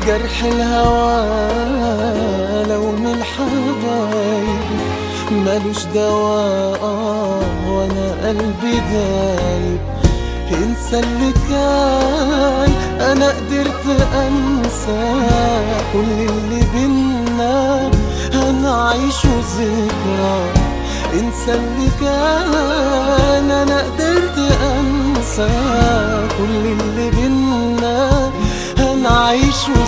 جرح الهوى لو من الحبايب ملوش دواء آه وانا قلبي دايب انسى اللي كان انا قدرت انسى كل اللي بينا هنعيشه ذكرى انسى اللي كان انا قدرت انسى كل اللي بينا هنعيشه